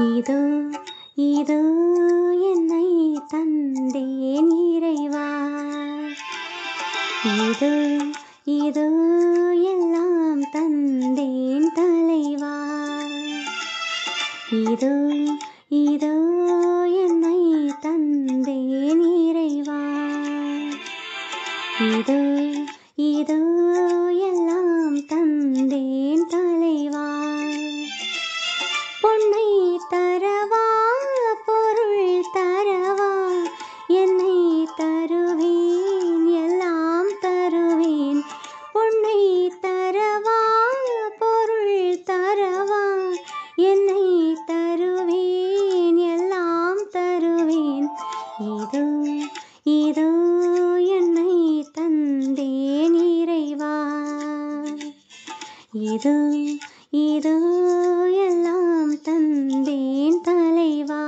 இதோ இதோ என்னை தந்தேன் இறைவா இதோ இதோ எல்லாம் தந்தேன் தலைவா இதோ இதோ என்னை தந்தேன் இறைவா இதோ இதோ எல்லாம் தந்தேன் தலைவா பொன்னை தரவா பொருள் தரவா என்னை தருவேன் எல்லாம் தருவேன் பொன்னை தரவா பொருள் தரவா என்னை தருவேன் எல்லாம் தருவேன் இதோ இதோ என்னை தந்தேன் இறைவா இதோ இதோ எல்லாம் தந்தேன் தலைவா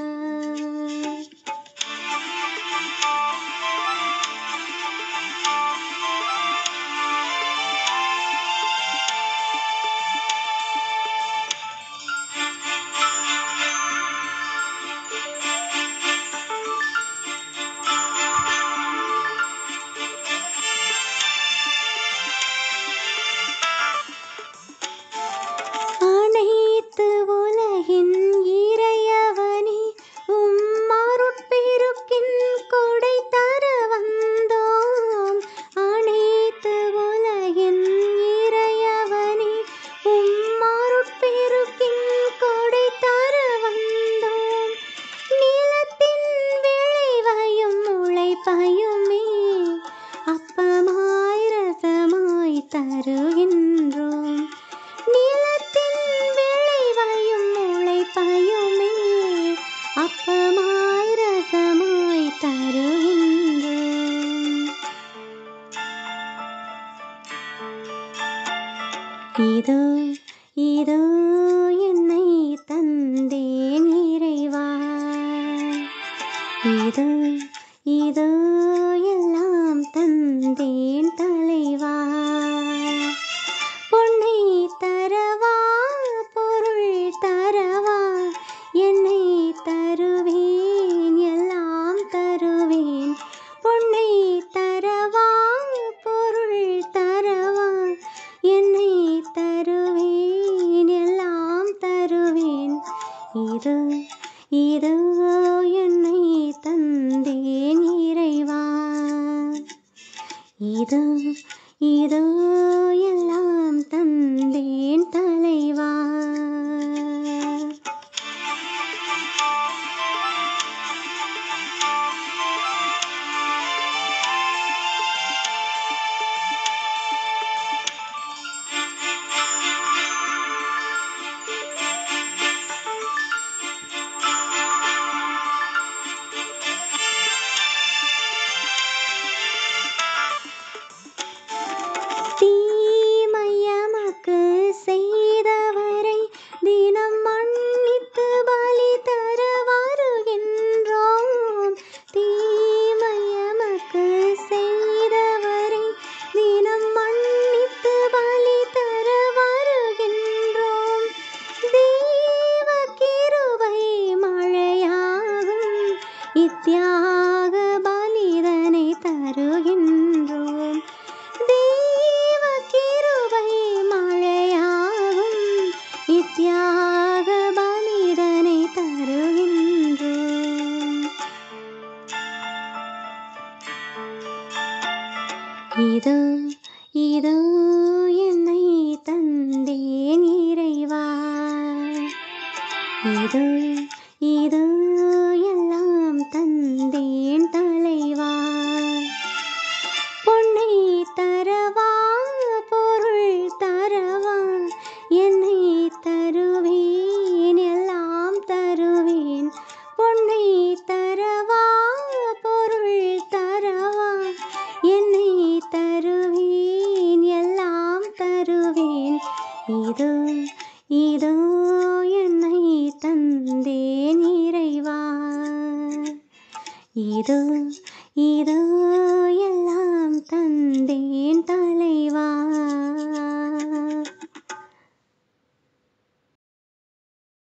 அனைத்து உலகின் இறையவனே உம் அருட்பெருக்கின் கொடை தர வந்தோம் அனைத்து உலகின் இறையவனே உம் அருட்பெருக்கின் கொடை தர வந்தோம் நிலத்தின் விளைவையும் உழைப்பையுமே அப்பமாய் ரசமாய் தருகின்றோம் நிலத்தின் விளைவையும் உழைப்பையுமே அப்பமாய் ரசமாய் தருகின்றோம் இதோ இதோ என்னை தந்தேன் இறைவா இதோ இதோ எல்லாம் தந்தேன் தலைவா பொன்னை தரவா பொருள் தரவா என்னை தருவேன் எல்லாம் தருவேன் பொன்னை தரவா பொருள் தரவா என்னை தருவேன் எல்லாம் தருவேன் இதோ இதோ என்னை தந்தேன் இறைவா இதோ இதோ எல்லாம் தந்தேன் தலைவா தீமையமக்கு செய்தவரை தினம் மன்னித்து பலி தர வருகின்றோம் தீமையமக்கு செய்தவரை தினம் மன்னித்து பலி தர வருகின்றோம் தேவ கிருபை மழையாகும் இத்தியாக பலிதனை தருகின்றோம் தேவ கிருபை மழையாகும் இத்தியாக பலிதனை தருகின்றோம் இதோ இதோ என்னை தந்தேன் இறைவா இதோ இதோ எல்லாம் தந்தேன் தலைவா பொன்னை தரவா பொருள் தரவா என்னை தருவேன் எல்லாம் தருவேன் பொன்னை தரவா பொருள் தரவா என்னை தருவேன் எல்லாம் தருவேன் இதோ இதோ என்னை தந்தேன் இறைவா இதோ இதோ